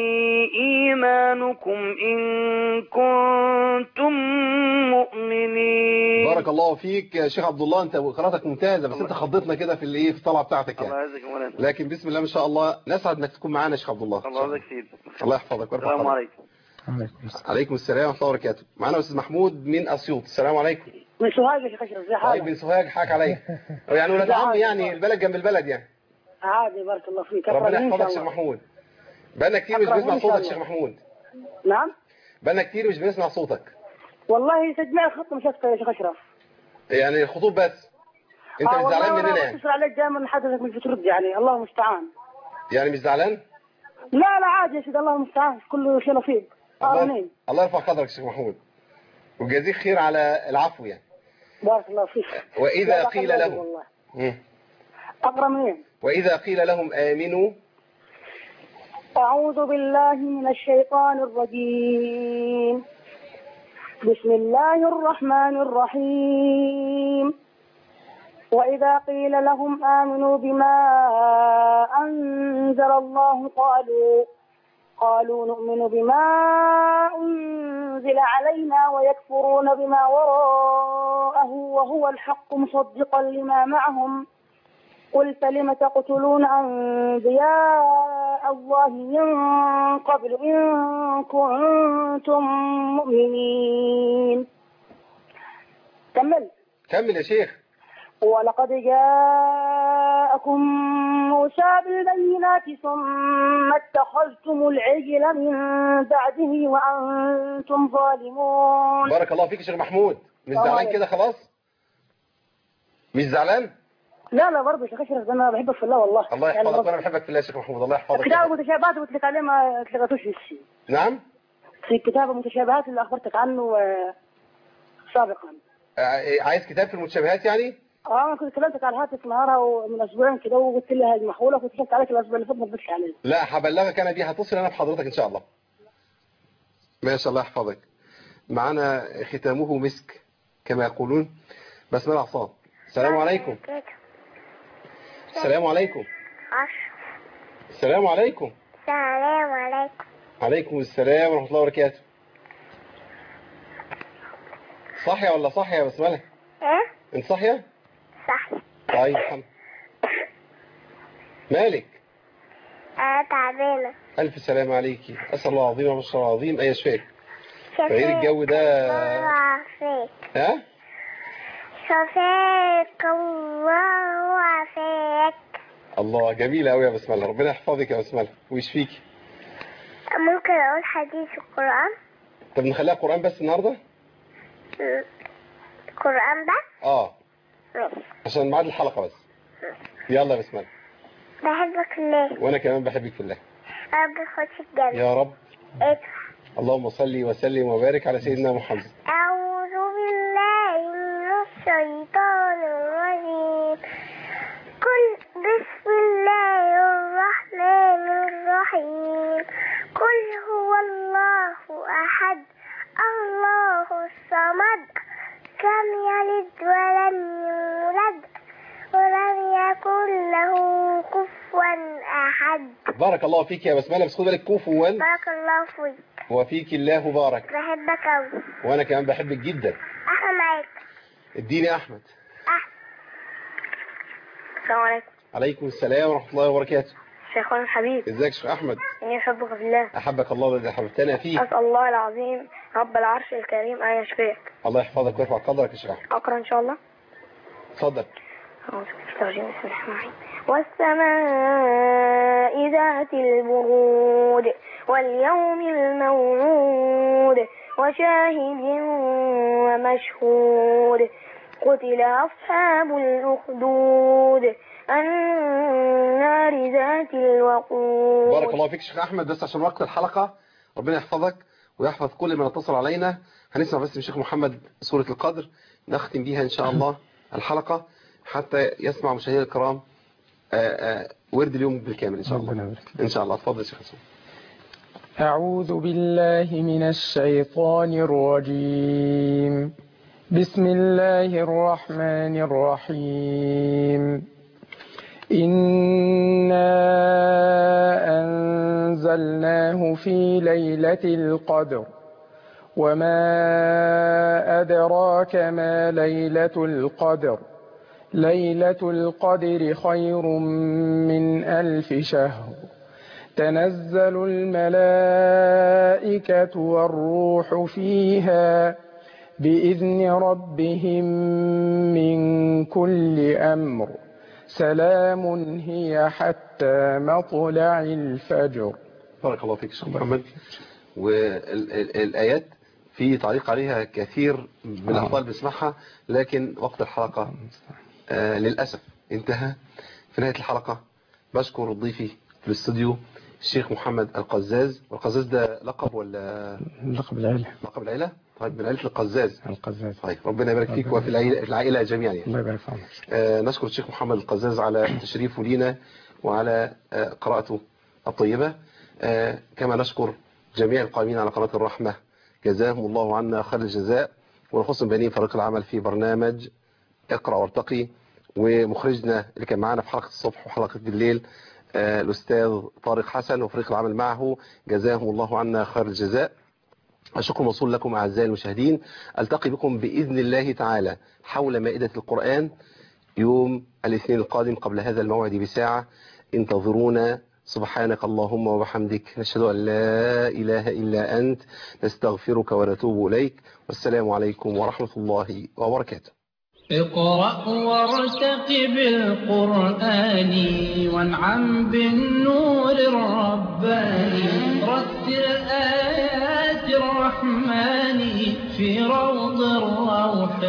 إيمانكم إن كنتم مؤمنين بارك الله فيك يا شيخ عبد الله انت قراءتك ممتازه بس انت خضتنا كده في الايه في الطلعه بتاعتك الله يعني يعزك يا مولانا لكن بسم الله ما شاء الله نسعد انك تكون معانا يا شيخ عبد الله الله يعزك سيدي الله يحفظك ويرفع السلام قدرك. عليكم عليكم السلام ورحمه الله وبركاته معانا استاذ محمود من اسيوط السلام عليكم من سوهاج يا شيخ اشرف ازي طيب حالك؟ من سوهاج حاك عليا يعني ولاد عمي يعني البلد جنب البلد يعني عادي بارك الله فيك ربنا أقرأ إن يحفظك شاء يا شيخ الله. محمود بقالنا كتير مش أقرأ بنسمع إن شاء صوتك يا الله. شيخ محمود نعم بقالنا كتير مش بنسمع صوتك والله سجل الخط مش أذكر يا شيخ اشرف يعني الخطوب بس انت آه مش والله زعلان وأنا مننا يعني بتصل عليك دائما حضرتك مش بترد يعني الله المستعان يعني مش زعلان لا لا عادي يا سيدي الله المستعان كل شيء نصيب الله, آمين الله يرفع قدرك يا شيخ محمود ويجازيك خير على العفو يعني بارك الله فيك وإذا لا، لا، قيل قبل لهم والله مم. أقرأ منين؟ وإذا قيل لهم آمنوا أعوذ بالله من الشيطان الرجيم بسم الله الرحمن الرحيم وإذا قيل لهم آمنوا بما أنزل الله قالوا قالوا نؤمن بما أنزل علينا ويكفرون بما وراءه وهو الحق مصدقا لما معهم قل فلم تقتلون أنبياء الله من قبل إن كنتم مؤمنين كمل كمل يا شيخ ولقد جاءكم موسى بالبينات ثم اتخذتم العجل من بعده وأنتم ظالمون بارك الله فيك يا شيخ محمود مش الله زعلان عليك. كده خلاص مش زعلان لا لا برضه يا شيخ اشرف ده انا بحبك في الله والله الله يعني يحفظك برضه. وانا بحبك في الله يا شيخ محمود الله يحفظك كتاب متشابهات قلت لك عليه ما تلقيتوش لسه نعم في كتاب المتشابهات اللي اخبرتك عنه آه، سابقا آه، عايز كتاب في المتشابهات يعني اه انا كنت كلمتك على الهاتف نهارها ومن اسبوعين كده وقلت لي هذه محوله كنت شفت عليك الاسبوع اللي فات ما ردتش عليه لا هبلغك انا بيه هتصل انا بحضرتك ان شاء الله ما شاء الله يحفظك معانا ختامه مسك كما يقولون بسم الله العصام السلام عليكم السلام عليكم السلام عليكم السلام عليكم عليكم السلام ورحمة الله وبركاته صاحية ولا صاحية يا بسملة ايه انت صاحية صح طيب الحمد مالك انا تعبانه ألف سلام عليكي أسأل الله العظيم وبشر العظيم أن يشفيك شفيق غير الجو ده وعافيك ها شفيك الله وعافيك الله جميلة أوي يا بسملة ربنا يحفظك يا بسملة ويشفيكي ممكن اقول حديث القرآن طب نخليها قرآن بس النهاردة القرآن بس اه ماشي عشان ميعاد الحلقة بس يلا يا بسملة بحبك ليه وأنا كمان بحبك في الله رب يخش الجنة يا رب ادفع اللهم صل وسلم وبارك على سيدنا محمد أعوذ بالله من الشيطان الرجيم قل بسم الله الرحمن الرحيم قل هو الله أحد الله الصمد لم يلد ولم يولد ولم يكن له كفوا أحد بارك الله فيك يا بسملة بس خد بالك كفوا بارك الله فيك وفيك الله بارك بحبك أوي وأنا كمان بحبك جدا أحلى معاك اديني أحمد السلام عليكم عليكم السلام ورحمة الله وبركاته شيخنا الحبيب ازيك يا شيخ أحمد إني أحبك في الله أحبك الله الذي حببتنا فيه أسأل الله العظيم رب العرش الكريم أن يشفيك الله يحفظك ويرفع قدرك يا شيخ أحمد أقرأ إن شاء الله اتفضل أعوذ بالله من الشيطان الرجيم. بسم الله الرحمن الرحيم والسماء ذات البرود واليوم الموعود وشاهد ومشهود قتل أصحاب الأخدود النار ذات الوقود بارك الله فيك شيخ احمد بس عشان وقت الحلقه ربنا يحفظك ويحفظ كل من اتصل علينا هنسمع بس من الشيخ محمد سوره القدر نختم بيها ان شاء الله الحلقه حتى يسمع مشاهدينا الكرام آآ آآ ورد اليوم بالكامل ان شاء الله ان شاء الله اتفضل يا شيخ حسين أعوذ بالله من الشيطان الرجيم بسم الله الرحمن الرحيم إنا أنزلناه في ليلة القدر وما أدراك ما ليلة القدر ليلة القدر خير من ألف شهر تنزل الملائكة والروح فيها بإذن ربهم من كل أمر سلام هي حتى مطلع الفجر بارك الله فيك شيخ محمد والآيات في تعليق عليها كثير من الأطفال بيسمعها لكن وقت الحلقة آه للأسف انتهى في نهاية الحلقة بشكر ضيفي في الاستوديو الشيخ محمد القزاز والقزاز ده لقب ولا لقب العيلة لقب العيلة طيب من عيلة القزاز القزاز طيب ربنا يبارك فيك وفي العيلة, في العائلة جميعا يعني. الله يبارك فيك آه نشكر الشيخ محمد القزاز على تشريفه لينا وعلى آه قراءته الطيبة آه كما نشكر جميع القائمين على قناة الرحمة جزاهم الله عنا خير الجزاء ونخص بنين فريق العمل في برنامج اقرأ وارتقي ومخرجنا اللي كان معانا في حلقة الصبح وحلقة بالليل آه الأستاذ طارق حسن وفريق العمل معه جزاهم الله عنا خير الجزاء الشكر موصول لكم أعزائي المشاهدين ألتقي بكم بإذن الله تعالى حول مائدة القرآن يوم الاثنين القادم قبل هذا الموعد بساعة انتظرونا سبحانك اللهم وبحمدك نشهد أن لا إله إلا أنت نستغفرك ونتوب إليك والسلام عليكم ورحمة الله وبركاته اقرأ وارتقب القرآن وانعم بالنور الرباني رتل آيات الرحمن في روض الروح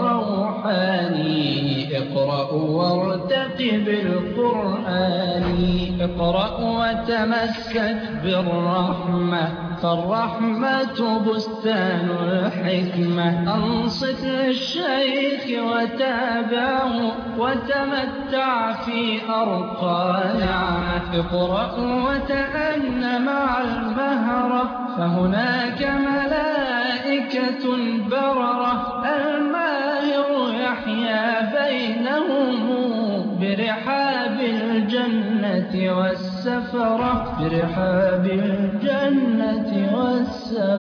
الروحاني اقرأ وارتقب القرآن اقرأ وتمسك بالرحمة فالرحمة بستان الحكمة أنصت للشيخ وتابعه وتمتع في أرقى نعمة اقرأ وتأن مع المهرة فهناك ملائكة بررة الماهر يحيا بينهم برحاب الجنة والسفرة برحاب الجنة والسفرة